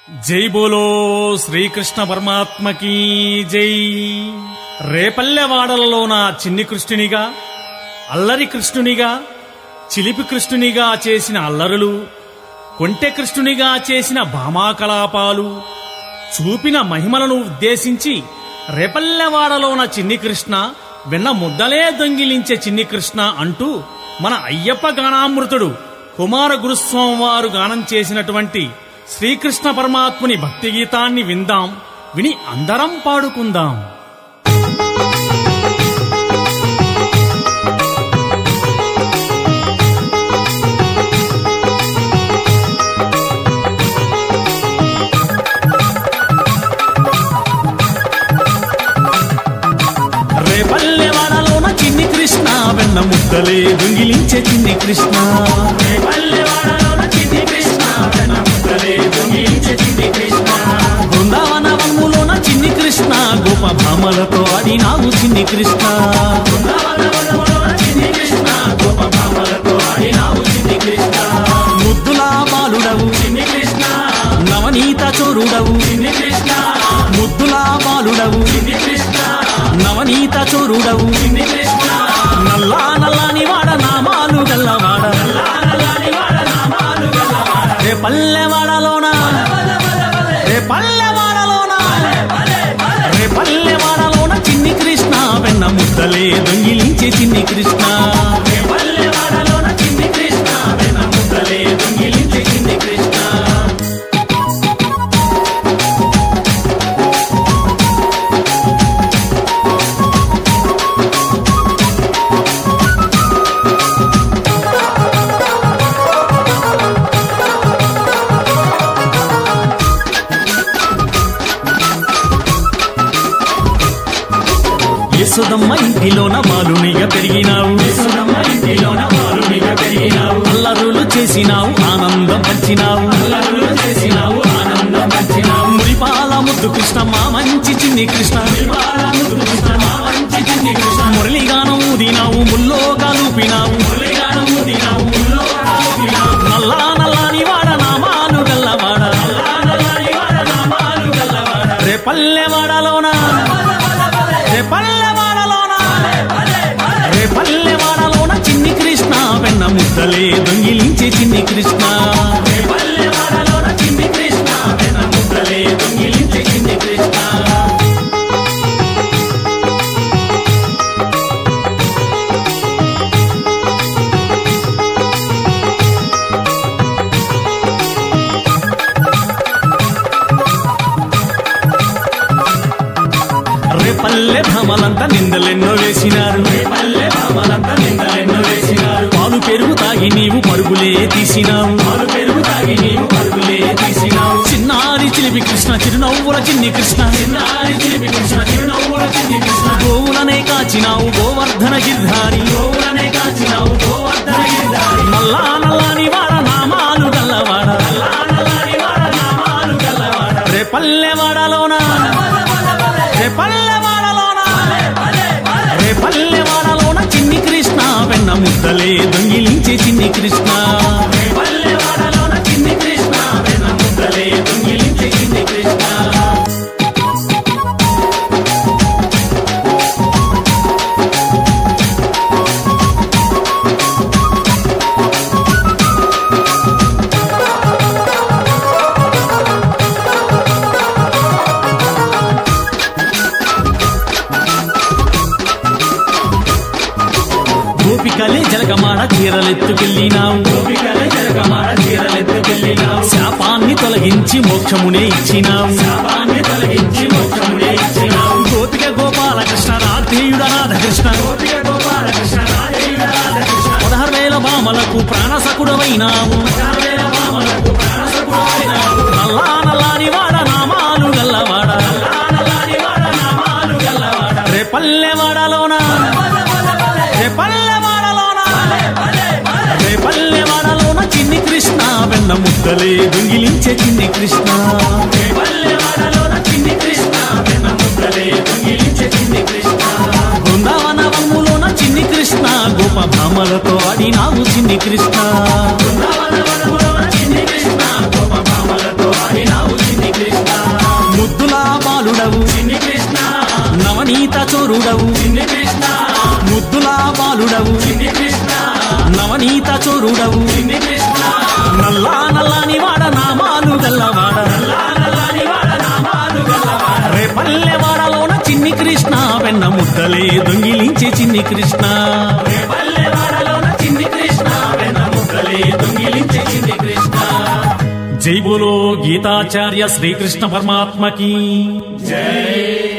జై బోలో శ్రీకృష్ణ పరమాత్మకి జై రేపల్లెవాడలలోన చిన్ని కృష్ణునిగా అల్లరి కృష్ణునిగా చిలిపి కృష్ణునిగా చేసిన అల్లరులు కొంటె కృష్ణునిగా చేసిన భామాకలాపాలు చూపిన మహిమలను ఉద్దేశించి రేపల్లెవాడలోన చిన్ని కృష్ణ వెన్న ముద్దలే దొంగిలించే చిన్ని కృష్ణ అంటూ మన అయ్యప్ప గానామృతుడు కుమార గురుస్వామి వారు గానం చేసినటువంటి శ్రీకృష్ణ పరమాత్ముని భక్తి గీతాన్ని విందాం విని అందరం పాడుకుందాం రేపల్లెవాడలోన చిన్ని కృష్ణ వెన్న ముద్దలే దొంగిలించే చిన్ని కృష్ణ రేపల్లెవాడలోన చిన్ని కృష్ణ వెన్న ముద్దలే దొంగిలించే చిన్ని కృష్ణ బృందావన వనములోన చిన్ని కృష్ణ గోప భామలతో ఆడినావు చిన్ని కృష్ణ బృందావన వనములోన చిన్ని కృష్ణ గోప భామలతో ఆడినావు చిన్ని కృష్ణ ముద్దులా బాలుడవు చిన్ని కృష్ణ నవనీత చోరుడవు చిన్ని కృష్ణ ముద్దులా బాలుడవు చిన్ని కృష్ణ నవనీత చోరుడవు చిన్ని కృష్ణ నల్లా నల్లాని వాడ నామాలు గల్లవాడ రే పల్లెవాడలోన రే పల్లెవాడలోన రే పల్లెవాడలోన చిన్ని కృష్ణ వెన్న ముద్దలే దొంగిలించే చిన్ని కృష్ణ రే పల్లెవాడలోన చిన్ని కృష్ణ వెన్న ముద్దలే దొంగిలించే చిన్ని కృష్ణ యశోదమ్మ ఇంటిలోన బాలునిగా పెరిగినావు యశోదమ్మ ఇంటిలోన బాలునిగా పెరిగినావు అల్లరులు చేసినావు ఆనందం పంచినావు అల్లరులు చేసినావు ఆనందం పంచినావు మురిపాల ముద్దు కృష్ణ మా మంచి చిన్ని కృష్ణ మురిపాల ముద్దు కృష్ణ మా మంచి చిన్ని కృష్ణ మురళిగానం ఊదినావు ముల్లో కాలుపినావు మురళిగానం ఊదినావు ముల్లో కాలుపినావు నల్లా నల్లాని వాడ నామాలు గల్లవాడ నల్లా నల్లాని వాడ నామాలు గల్లవాడ రే పల్లెవాడలోన రే పల్లెవాడలోన రే పల్లెవాడలోన చిన్ని కృష్ణ వెన్న ముద్దలే దొంగిలించే చిన్ని కృష్ణ రే పల్లెవాడలోన చిన్ని కృష్ణ వెన్న ముద్దలే దొంగిలించే చిన్ని కృష్ణ రేపల్లె భామలంతా నిందలెన్నో వేసినారు రేపల్లె భామలంతా నిందలెన్నో వేసినారు పాలు పెరుగు తాగి నీవు పరుగులే తీసినావు పాలు పెరుగు తాగి నీవు పరుగులే తీసినావు చిన్నారి చిలిపి కృష్ణ చిరునవ్వుల చిన్ని కృష్ణ చిన్నారి చిలిపి కృష్ణ చిరునవ్వుల చిన్ని కృష్ణ గోవులనే కాచినావు గోవర్ధన గిర్ధారి గోవులనే కాచినావు గోవర్ధన గిర్ధారి నల్లా నల్లాని వాడ నామాలు గల్లవాడ నల్లా నల్లాని వాడ నామాలు గల్లవాడ రేపల్లెవాడలోన రే పల్లెవాడలోన రే పల్లెవాడలోన చిన్ని కృష్ణ వెన్న ముద్దలే దొంగిలించే చిన్ని కృష్ణ రే పల్లెవాడలోన చిన్ని కృష్ణ వెన్న ముద్దలే దొంగిలించే చిన్ని కృష్ణ గోపికలే జలగమాడ చీరలెత్తుకెళ్ళినావు గోపికలే జలగమాడ చీరలెత్తుకెళ్ళినావు శాపాన్ని తొలగించి మోక్షమునే ఇచ్చినావు శాపాన్ని తొలగించి మోక్షమునే ఇచ్చినావు గోపిక గోపాలకృష్ణ రాధేయుడ రాధకృష్ణ గోపిక గోపాలకృష్ణ రాధేయుడ రాధకృష్ణ పదహారు వేల బామలకు ప్రాణసకుడవైనావు పదహారు వేల బామలకు ప్రాణసకుడవైనావు నల్లా నల్లాని వాడ నామాలు గల్లవాడ నల్లా నల్లాని వాడ నామాలు గల్లవాడ రే పల్లెవాడలోన రే పల్లెవాడలోన రే పల్లెవాడలోన చిన్ని కృష్ణ వెన్న ముద్దలే దొంగిలించే చిన్ని కృష్ణ రే పల్లెవాడలోన చిన్ని కృష్ణ వెన్న ముద్దలే దొంగిలించే చిన్ని కృష్ణ బృందావన వనములోన చిన్ని కృష్ణ గోప భామలతో ఆడినావు చిన్ని కృష్ణ బృందావన వనములోన చిన్ని కృష్ణ గోప భామలతో ఆడినావు చిన్ని చోరుడవు చిన్ని కృష్ణ ముద్దులా బాలుడవు చిన్ని కృష్ణ నవనీత చోరుడవు చిన్ని కృష్ణ నల్లా నల్లాని వాడ నామాలు గల్లవాడ నల్లా నల్లాని వాడ నామాలు గల్లవాడ రే పల్లెవాడలోన చిన్ని కృష్ణ వెన్న ముద్దలే దొంగిలించే చిన్ని కృష్ణ రే పల్లెవాడలోన చిన్ని కృష్ణ వెన్న ముద్దలే దొంగిలించే చిన్ని కృష్ణ జై బోలో గీతాచార్య శ్రీకృష్ణ పరమాత్మకి జై